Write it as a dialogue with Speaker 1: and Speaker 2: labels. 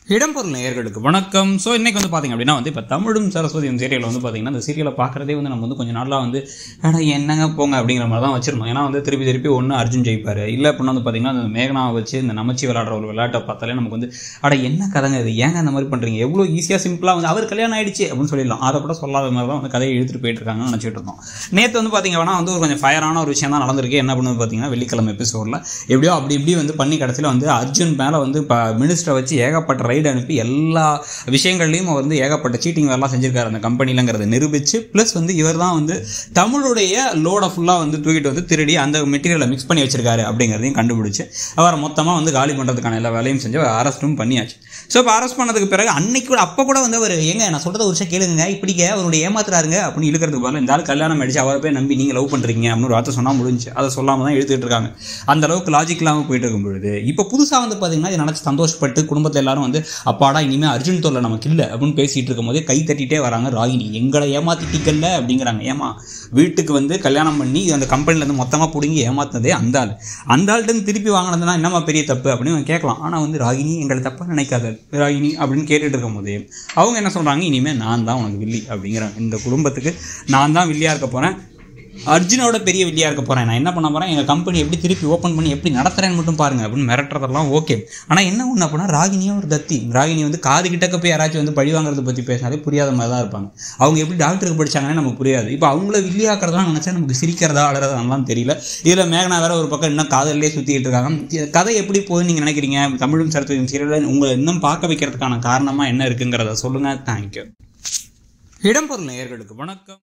Speaker 1: இடம்பொருள் நேயர்களுக்கு வணக்கம் ஸோ இன்னைக்கு வந்து பார்த்தீங்க அப்படின்னா வந்து இப்போ தமிழும் சரஸ்வதியும் சீரியல் வந்து பார்த்தீங்கன்னா அந்த சீரியலை பார்க்குறதே வந்து நம்ம வந்து கொஞ்சம் நாளாக வந்து ஏடா என்னங்க போங்க அப்படிங்கிற மாதிரி தான் வச்சிருந்தோம் ஏன்னா வந்து திருப்பி திருப்பி ஒன்று அர்ஜுன் ஜெயிப்பார் இல்லை அப்படின்னா வந்து பார்த்தீங்கன்னா அந்த மேகனாவை வச்சு இந்த நமச்சி விளாடுற ஒரு விளையாட்டை பார்த்தாலே நமக்கு வந்து அட என்ன கதைங்க இது ஏங்க அந்த மாதிரி பண்ணுறீங்க எவ்வளோ ஈஸியாக சிம்பிளாக வந்து அவர் கல்யாணம் ஆயிடுச்சு அப்படின்னு சொல்லிடலாம் அதை கூட சொல்லாத மாதிரி தான் வந்து கதையை இழுத்துட்டு போயிட்டு இருக்காங்கன்னு நினச்சிட்டு இருந்தோம் நேற்று வந்து பார்த்தீங்கன்னா வந்து ஒரு கொஞ்சம் ஃபயரான ஒரு விஷயம் தான் நடந்திருக்கு என்ன பண்ணுது பார்த்தீங்கன்னா வெள்ளிக்கிழமை எபிசோடில் எப்படியோ அப்படி இப்படி வந்து பண்ணி கடைசியில் வந்து அர்ஜுன் மேலே வந்து இப்போ மினிஸ்டரை வச்சு ஏகப்பட்ட ரைடு அனுப்பி எல்லா விஷயங்கள்லையும் அவர் வந்து ஏகப்பட்ட சீட்டிங் வேலைலாம் செஞ்சிருக்காரு அந்த கம்பெனிலங்கிறத நிரூபிச்சு ப்ளஸ் வந்து இவர் தான் வந்து தமிழுடைய லோடை ஃபுல்லாக வந்து தூக்கிட்டு வந்து திருடி அந்த மெட்டீரியலை மிக்ஸ் பண்ணி வச்சிருக்காரு அப்படிங்கிறதையும் கண்டுபிடிச்சு அவரை மொத்தமாக வந்து காலி பண்ணுறதுக்கான எல்லா வேலையும் செஞ்சு அரெஸ்ட்டும் பண்ணியாச்சு ஸோ இப்போ அரெஸ்ட் பண்ணதுக்கு பிறகு அன்னைக்கு கூட அப்போ கூட வந்து அவர் ஏங்க நான் சொல்கிறத ஒரு விஷயம் கேளுங்க இப்படிங்க அவருடைய ஏமாத்துறாருங்க அப்படின்னு இழுக்கிறதுக்கு பதில் இந்த ஆள் கல்யாணம் ஆயிடுச்சு அவரை போய் நம்பி நீங்கள் லவ் பண்ணுறீங்க அப்படின்னு ஒரு வார்த்தை சொன்னால் முடிஞ்சு அதை சொல்லாமல் தான் எடுத்துக்கிட்டு இருக்காங்க அந்த அளவுக்கு லாஜிக் இல்லாமல் போயிட்டு இருக்கும் பொழுது இப்போ புதுசாக வந்து பார்த்தீங்கன்னா இது நினச்சி சந்தோஷப்பட்டு குடும்பத்தில் எல்லாரும் வந்து அப்பாடா இனிமேல் அர்ஜுன் தொல்லை நமக்கு இல்லை அப்படின்னு பேசிகிட்டு இருக்கும் போதே கை தட்டிட்டே வராங்க ராகினி எங்களை ஏமாத்திட்டீங்கல்ல அப்படிங்கிறாங்க ஏமா வீட்டுக்கு வந்து கல்யாணம் பண்ணி அந்த கம்பெனிலேருந்து மொத்தமாக பிடுங்கி ஏமாத்தினதே அந்த ஆள் அந்த ஆள்கிட்ட திருப்பி வாங்கினதுனா என்னம்மா பெரிய தப்பு அப்படின்னு அவன் கேட்கலாம் ஆனால் வந்து ராகினி எங்களை தப்பாக நினைக்காத ராகினி அப்படின்னு கேட்டுட்டு இருக்கும் போதே அவங்க என்ன சொல்கிறாங்க இனிமேல் நான் தான் உனக்கு வில்லி அப்படிங்கிறாங்க இந்த குடும்பத்துக்கு நான் தான் வில்லியாக இருக்க போகிறேன் அர்ஜுனோட பெரிய வில்லியாக இருக்க போகிறேன் நான் என்ன பண்ண போகிறேன் எங்கள் கம்பெனி எப்படி திருப்பி ஓப்பன் பண்ணி எப்படி நடத்துறேன்னு மட்டும் பாருங்க அப்படின்னு மிரட்டுறதெல்லாம் ஓகே ஆனால் என்ன ஒன்று அப்படின்னா ராகினியும் ஒரு தத்தி ராகினி வந்து காது கிட்டக்க போய் யாராச்சும் வந்து பழி வாங்குறத பற்றி பேசினாலே புரியாத மாதிரி தான் இருப்பாங்க அவங்க எப்படி டாக்டருக்கு படிச்சாங்கன்னு நமக்கு புரியாது இப்போ அவங்கள வில்லியாக்குறதா நினச்சா நமக்கு சிரிக்கிறதா அழறதாலாம் தெரியல இதில் மேகனா வேற ஒரு பக்கம் இன்னும் காதல்லே சுற்றிட்டு இருக்காங்க கதை எப்படி போகுதுன்னு நீங்கள் நினைக்கிறீங்க தமிழும் சரஸ்வதியும் சீரியலில் உங்களை இன்னும் பார்க்க வைக்கிறதுக்கான காரணமாக என்ன இருக்குங்கிறத சொல்லுங்கள் தேங்க்யூ இடம்பொருள் நேயர்களுக்கு வணக்கம்